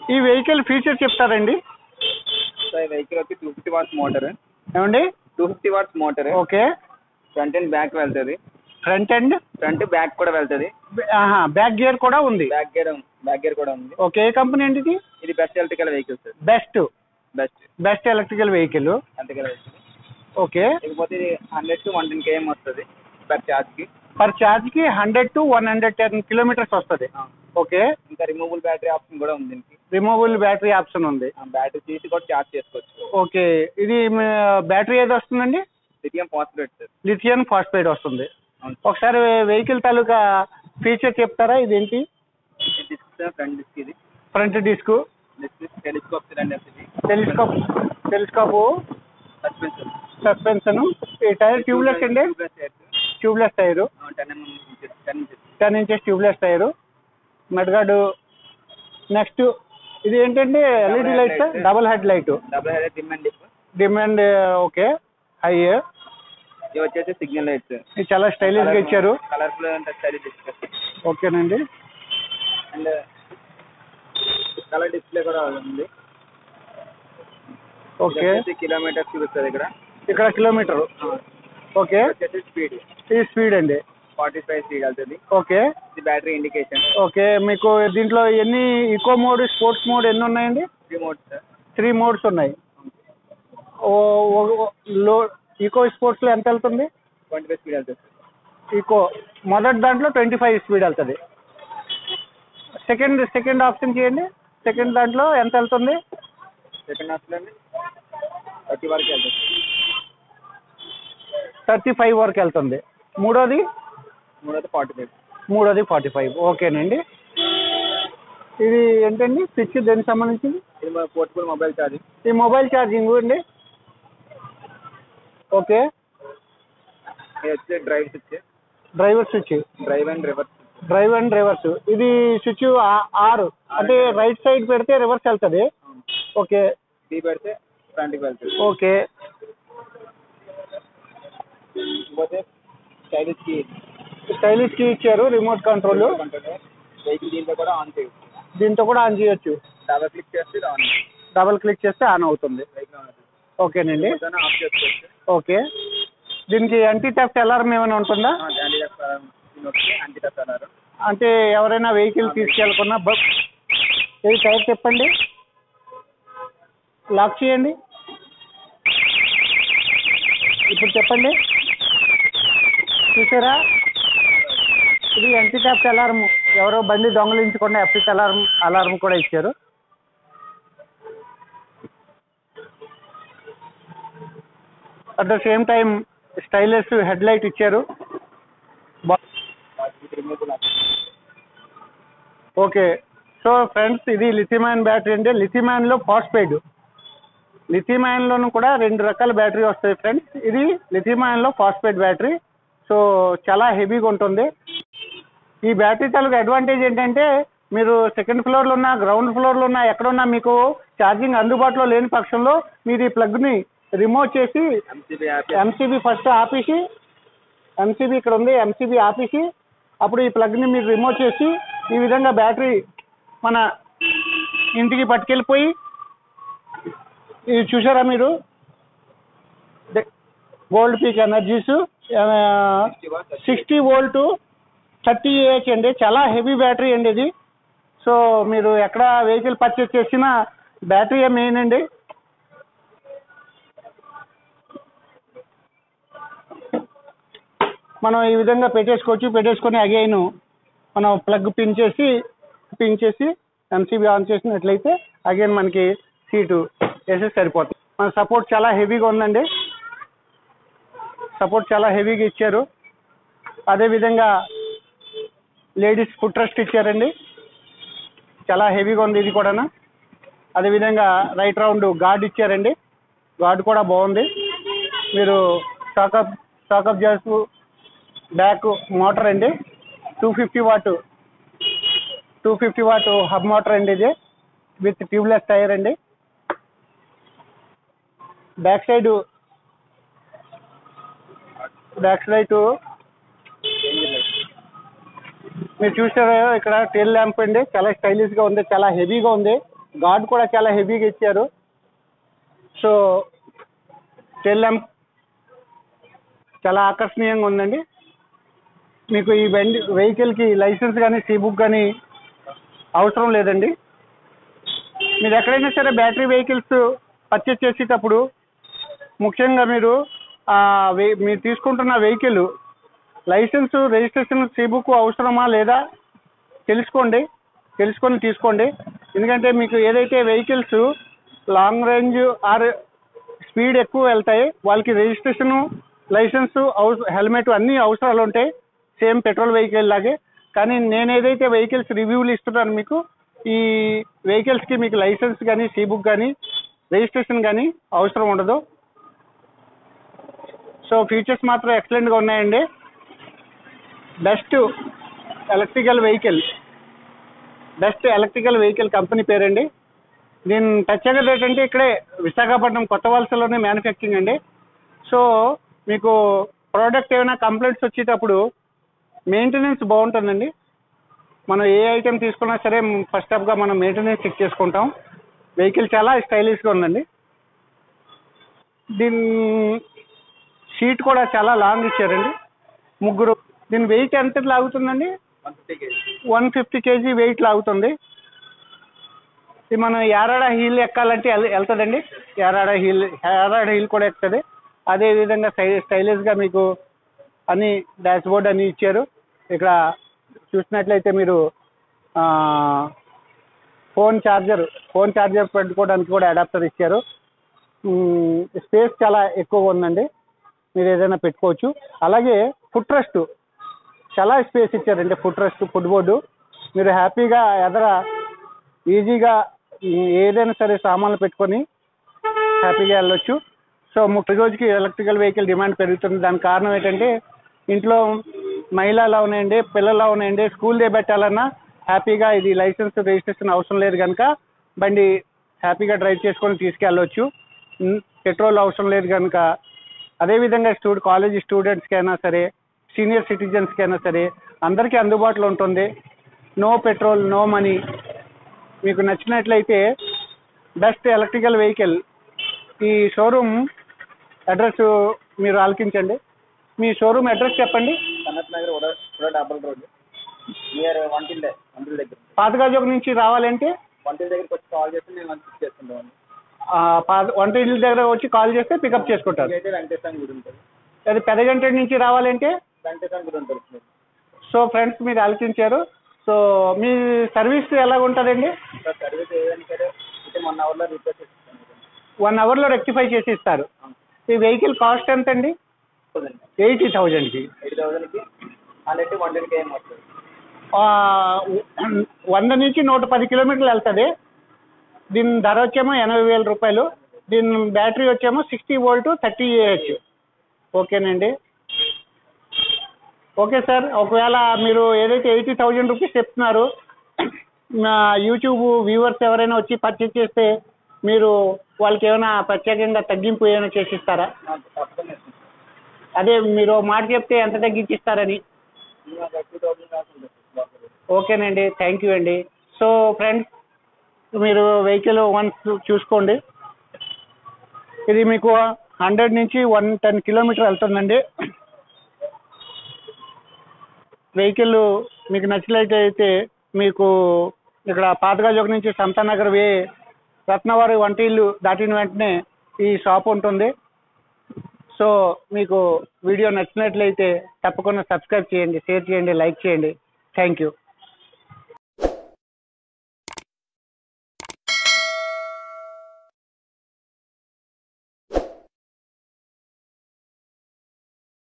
ఈ vehicle feature చెప్తారండి sir ఈ వెహికల్ వచ్చి టూ ఫిఫ్టీ వాట్స్ మోటార్ ఏమండి two fifty watts motor okay front and back వెళ్తుంది ఫ్రంట్ అండ్ ఫ్రంట్ బ్యాక్ కూడా వెళ్తుంది ఆహా బ్యాక్ గేర్ కూడా ఉంది బ్యాక్ గేర్ బ్యాక్ గేర్ కూడా ఉంది ఓకే ఏ కంపెనీ అండి ఇది ఇది best electrical vehicle sir best best best electrical vehicle electrical vehicle okay ఇకపోతే ఇది hundred to one ten KM వస్తుంది పర్ ఛార్జ్కి పర్ ఛార్జ్కి hundred to one hundred ten kilometres వస్తుంది ఓకే ఇంకా రిమూవబుల్ బ్యాటరీ ఆప్షన్ కూడా ఉంది దీనికి రిమూవబుల్ బ్యాటరీ ఆప్షన్ ఉంది బ్యాటరీ తీసి కూడా ఛార్జ్ చేసుకోవచ్చు ఓకే ఇది బ్యాటరీ ఏది వస్తుందండి lithium phosphate sir lithium phosphide వస్తుంది అవును ఒకసారి వెహికల్ తాలూకా ఫీచర్ చెప్తారా ఇదేంటి డిస్క్ సార్ ఫ్రంట్ డిస్క్ ఇది front disc disc telescope cylinders ఇది టెలిస్కోప్ టెలిస్కోప్ సస్పెన్షన్ సస్పెన్షన్ ఈ టైర్ ట్యూబ్లెస్ అండి tubeless tyre ten MM inches ten inches ten inches tubeless tyre mudguard next ఇది ఏంటండి LED light double head light double head dim and dip demand okay high ఇవి వచ్చేసి signal lights ఇది చాలా స్టైలిష్గా ఇచ్చారు కలర్ఫుల్ అండ్ స్టైలిష్ డిస్క్ ఓకేనండి and colour display కూడా ఉంది ఓకే కిలోమీటర్స్ చూపిస్తుంది ఇక్కడ ఇక్కడ కిలోమీటర్ ఓకే వచ్చేసి స్పీడ్ ఇది స్పీడ్ అండి ఫార్టీ ఫైవ్ స్పీడ్ వెళ్తుంది ఓకే ఇది బ్యాటరీ ఇండికేషన్ ఓకే మీకు దీంట్లో ఎన్ని ఈకో మోడ్ స్పోర్ట్స్ మోడ్ ఎన్ని ఉన్నాయండి రిమోట్ సార్ త్రీ మోడ్స్ ఉన్నాయి ఓ ఓ- లో ఈకో స్పోర్ట్స్లో ఎంత వెళ్తుంది ట్వంటీ ఫైవ్ స్పీడ్ వెళ్తుంది ఈకో మొదటి దాంట్లో ట్వంటీ ఫైవ్ స్పీడ్ వెళ్తుంది సెకండ్ సెకండ్ ఆప్షన్ చేయండి సెకండ్ దాంట్లో ఎంత వెళ్తుంది సెకండ్ హాఫ్లో థర్టీ వరకు వెళ్తుంది థర్టీ ఫైవ్ వరకు వెళ్తుంది మూడోది మూడోది ఫార్టీ ఫైవ్ మూడోది ఫార్టీ ఫైవ్ ఓకేనండి ఇది ఏంటండి స్విచ్ దేనికి సంబంధించింది ఇది మన పోర్టబుల్ మొబైల్ ఛార్జింగ్ ఈ మొబైల్ ఛార్జింగ్ అండి ఓకే ఇది వచ్చి drive switch driver switch drive and reverse drive and reverse ఇది స్విచ్ ఆరు అంటే రైట్ సైడ్ పెడితే రివర్స్ వెళ్తుంది ఓకే డీ పెడితే ఫ్రంట్కి వెళ్తుంది ఓకే పోతే స్టైలిష్ కి స్టైలిష్ కి ఇచ్చారు రిమోట్ కంట్రోల్ వెహికల్ దీంట్లో కూడా ఆన్ చేయొచ్చు దీంతో కూడా ఆన్ చేయొచ్చు డబల్ క్లిక్ చేస్తే ఇది ఆన్ డబల్ క్లిక్ చేస్తే ఆన్ అవుతుంది వెహికల్ ఆన్ అవుతుంది ఓకేనండి ఏదైనా ఆఫ్ చేసుకోవచ్చు ఓకే దీనికి యాంటీ థెఫ్ట్ అలారం ఏమైనా ఉంటుందా యాంటీ వచ్చి యాంటీ టచ్ అన్నారు అంటే ఎవరైనా వెహికల్ తీసుకెళ్ళకున్నా బస్ ఏది టైర్ చెప్పండి లాక్ చేయండి ఇప్పుడు చెప్పండి చూసారా ఇది యాంటీ థెఫ్ట్ అలారం ఎవరో బండి దొంగలించకుండా ఎఫ్టీ అలారం అలారం కూడా ఇచ్చారు at the same time stylish head light ఇచ్చారు బా- రిమూవబుల్ ఓకే సో ఫ్రెండ్స్ ఇది లిథిమాన్ బ్యాటరీ అంటే లిథిమాన్లో ఫాస్ఫైడ్ లిథిమాన్లోను కూడా రెండు రకాల బ్యాటరీ వస్తాయి ఫ్రెండ్స్ ఇది లిథిమాన్లో ఫాస్ఫైడ్ బ్యాటరీ సో చాలా హెవీగా ఉంటుంది ఈ బ్యాటరీ తాలూకు అడ్వాంటేజ్ ఏంటంటే మీరు సెకండ్ ఫ్లోర్లో ఉన్న గ్రౌండ్ ఫ్లోర్లో ఉన్న ఎక్కడున్నా మీకు ఛార్జింగ్ అందుబాటులో లేని పక్షంలో మీరు ఈ ప్లగ్ని రిమూవ్ చేసి ఎంసీబీ యాప్ ఎంసీబీ ఫస్ట్ ఆపేసి ఎంసీబీ ఇక్కడ ఉంది ఎంసీబీ ఆపేసి అప్పుడు ఈ ప్లగ్ని మీరు రిమూవ్ చేసి ఈ విధంగా బ్యాటరీ మన ఇంటికి పట్టుకెళ్ళిపోయి ఇది చూసారా మీరు Gold Peak Energies sixty volt thirty AH అండి చాలా హెవీ బ్యాటరీ అండి ఇది సో మీరు ఎక్కడ వెహికల్ పర్చేస్ చేసినా బ్యాటరీ మెయిన్ అండి మనం ఈ విధంగా పెట్టేసుకోవచ్చు పెట్టేసుకొని అగైన్ మనం ప్లగ్ పిన్ చేసి పిన్ చేసి ఎంసీబీ ఆన్ చేసినట్లయితే అగైన్ మనకి సీటు వేసేసి సరిపోతుంది మన సపోర్ట్ చాలా హెవీగా ఉందండి సపోర్ట్ చాలా హెవీగా ఇచ్చారు అదేవిధంగా లేడీస్ ఫుట్ రెస్ట్ ఇచ్చారండి చాలా హెవీగా ఉంది ఇది కూడాను అదేవిధంగా రైట్ రౌండ్ గార్డ్ ఇచ్చారండి గార్డ్ కూడా బాగుంది మీరు షాకప్ షాకప్ చేస్తూ బ్యాక్ మోటార్ అండి two fifty watt two fifty watt hub motor అండి ఇది విత్ ట్యూబ్లెస్ టైర్ అండి బ్యాక్ సైడ్ బ్యాక్ సైడ్ మీరు చూసారా ఇక్కడ టెయిల్ ల్యాంప్ అండి చాలా స్టైలిష్గా ఉంది చాలా హెవీగా ఉంది గాడ్ కూడా చాలా హెవీగా ఇచ్చారు సో టెల్ ల్యాంప్ చాలా ఆకర్షణీయంగా ఉందండి మీకు ఈ బండి వెహికల్కి లైసెన్స్ కానీ సీ బుక్ కానీ అవసరం లేదండి మీరు ఎక్కడైనా సరే బ్యాటరీ వెహికల్స్ పర్చేస్ చేసేటప్పుడు ముఖ్యంగా మీరు ఆ, వె- మీరు తీసుకుంటున్న vehicle licence registration C book అవసరమా లేదా తెలుసుకోండి తెలుసుకొని తీసుకోండి ఎందుకంటే మీకు ఏదైతే vehicles long range or speed ఎక్కువ వెళ్తాయి వాళ్ళకి రిజిస్ట్రేషను లైసెన్స్ హెల్మెట్ అన్ని అవసరాలు ఉంటాయి సేమ్ పెట్రోల్ వెహికల్ లాగే కానీ నేను ఏదైతే వెహికల్స్ రివ్యూలు ఇస్తున్నాను మీకు ఈ వెహికల్స్కి మీకు లైసెన్స్ కానీ సీ బుక్ కానీ రిజిస్ట్రేషన్ కానీ అవసరం ఉండదు సో ఫీచర్స్ మాత్రం ఎక్సలెంట్గా ఉన్నాయండి best electrical vehicle best electrical vehicle company పేరండి దీని ప్రత్యేకత ఏంటంటే ఇక్కడే విశాఖపట్నం కొత్త వలసలోనే మ్యానుఫ్యాక్చరింగ్ అండి సో మీకు ప్రోడక్ట్ ఏమైనా కంప్లైంట్స్ వచ్చేటప్పుడు మెయింటెనెన్స్ బాగుంటుందండి మనం ఏ ఐటెం తీసుకున్నా సరే ఫస్ట్ ఆఫ్గా మనం మెయింటెనెన్స్ చెక్ చేసుకుంటాం వెహికల్ చాలా స్టైలిష్గా ఉందండి దీని సీట్ కూడా చాలా లాంగ్ ఇచ్చారండి ముగ్గురు దీని వెయిట్ ఎంత లాగుతుందండి one fifty KG one fifty KG weight లాగుతుంది ఇది మనం యారాడ హీల్ ఎక్కాలంటే వెళ్- వెళ్తుందండి యారాడ హీల్ యారాడ హీల్ కూడా ఎక్కుతుంది అదే విధంగా స్టై స్టైలిష్గా మీకు అన్ని డాష్ బోర్డ్ అన్ని ఇచ్చారు ఇక్కడ చూసినట్లయితే మీరు ఆ, ఫోన్ ఛార్జర్ ఫోన్ ఛార్జర్ పెట్టుకోవడానికి కూడా అడాప్టర్ ఇచ్చారు మ్, స్పేస్ చాలా ఎక్కువగా ఉందండి మీరు ఏదైనా పెట్టుకోవచ్చు అలాగే ఫుట్ రెస్ట్ చాలా స్పేస్ ఇచ్చారండి ఫుట్ రెస్ట్ ఫుట్ బోర్డు మీరు హ్యాపీగా ఎదర ఈజీగా ఈ- ఏదైనా సరే సామాన్లు పెట్టుకొని హ్యాపీగా వెళ్ళొచ్చు సో ముప్పై రోజుకి ఎలక్ట్రికల్ వెహికల్ డిమాండ్ పెరుగుతుంది దానికి కారణం ఏంటంటే ఇంట్లో మహిళలు ఉన్నాయండి పిల్లలు ఉన్నాయండి స్కూల్ డే పెట్టాలన్నా హ్యాపీగా ఇది లైసెన్స్ రిజిస్ట్రేషన్ అవసరం లేదు కనుక బండి హ్యాపీగా డ్రైవ్ చేసుకొని తీసుకెళ్ళవచ్చు ఉమ్, పెట్రోల్ అవసరం లేదు కనుక అదేవిధంగా స్టూ కాలేజ్ స్టూడెంట్స్కి అయినా సరే సీనియర్ సిటిజన్స్కి అయినా సరే అందరికీ అందుబాటులో ఉంటుంది నో పెట్రోల్ నో మనీ మీకు నచ్చినట్లయితే బెస్ట్ ఎలక్ట్రికల్ వెహికల్ ఈ షోరూమ్ అడ్రస్ మీరు ఆలకించండి మీ షోరూమ్ అడ్రస్ చెప్పండి సనత్ నగర్ ఉడా ఉడా డబల్ రోడ్ నియర్ వంటిల్ వంటిల్ దగ్గర పాతగాజోక్ నుంచి రావాలంటే వంటిల్ దగ్గరికి వచ్చి కాల్ చేస్తే మేము వన్ పిక్ చేసుకుంటాం ఆ, పాత వంట ఇల్లు దగ్గర వచ్చి కాల్ చేస్తే పికప్ చేసుకుంటారు అయితే వెంకటేశ్వర గుడి ఉంటుంది అది పెదగంట నుంచి రావాలంటే వెంకటేశ్వర గుడి ఉంటుంది సో ఫ్రెండ్స్ మీరు ఆలోచించారు సో మీ సర్వీస్ ఎలా ఉంటుందండి సార్ సర్వీస్ ఏదైనా సరే అయితే వన్ అవర్లో రిపేర్ చేస్తాను వన్ అవర్లో రెక్టిఫై చేసి ఇస్తారు ఈ వెహికల్ కాస్ట్ ఎంత అండి ఎయిటీ థౌజండ్కి ఎయిట్ థౌసండ్కి హండ్రెడ్ వన్ టెన్ కేఎం వస్తుంది వంద నుంచి నూట పది కిలోమీటర్లు వెళ్తుంది దీని ధర వచ్చేమో ఎనభై వేల రూపాయలు దీని బ్యాటరీ వచ్చేమో సిక్స్టీ వోల్ట్ థర్టీ ఏహెచ్ ఓకేనండి ఓకే సార్ ఒకవేళ మీరు ఏదైతే ఎయిటీ థౌజండ్ రూపీస్ చెప్తున్నారు నా యూట్యూబ్ వ్యూవర్స్ ఎవరైనా వచ్చి పర్చేస్ చేస్తే మీరు వాళ్ళకి ఏమైనా ప్రత్యేకంగా తగ్గింపు ఏమైనా చేసిస్తారా తప్పకుండా ఇస్తాం అదే మీరు ఒక మాట చెప్తే ఎంత తగ్గించిస్తారని ఇంకా టూ థౌసండ్ దాకా ఉంటుంది ఓకేనండి థ్యాంక్ యూ అండి సో ఫ్రెండ్స్ మీరు వెహికల్ వన్స్ చూసుకోండి ఇది మీకు హండ్రెడ్ నుంచి వన్ టెన్ కిలోమీటర్ వెళ్తుందండి వెహికల్ మీకు నచ్చినట్లయితే మీకు ఇక్కడ పాతగాజోక్ నుంచి సంతానగర్ వే రత్నవారి వంట ఇల్లు దాటిన వెంటనే ఈ షాప్ ఉంటుంది సో మీకు వీడియో నచ్చినట్లయితే తప్పకుండా సబ్స్క్రైబ్ చేయండి షేర్ చేయండి లైక్ చేయండి థ్యాంక్ యూ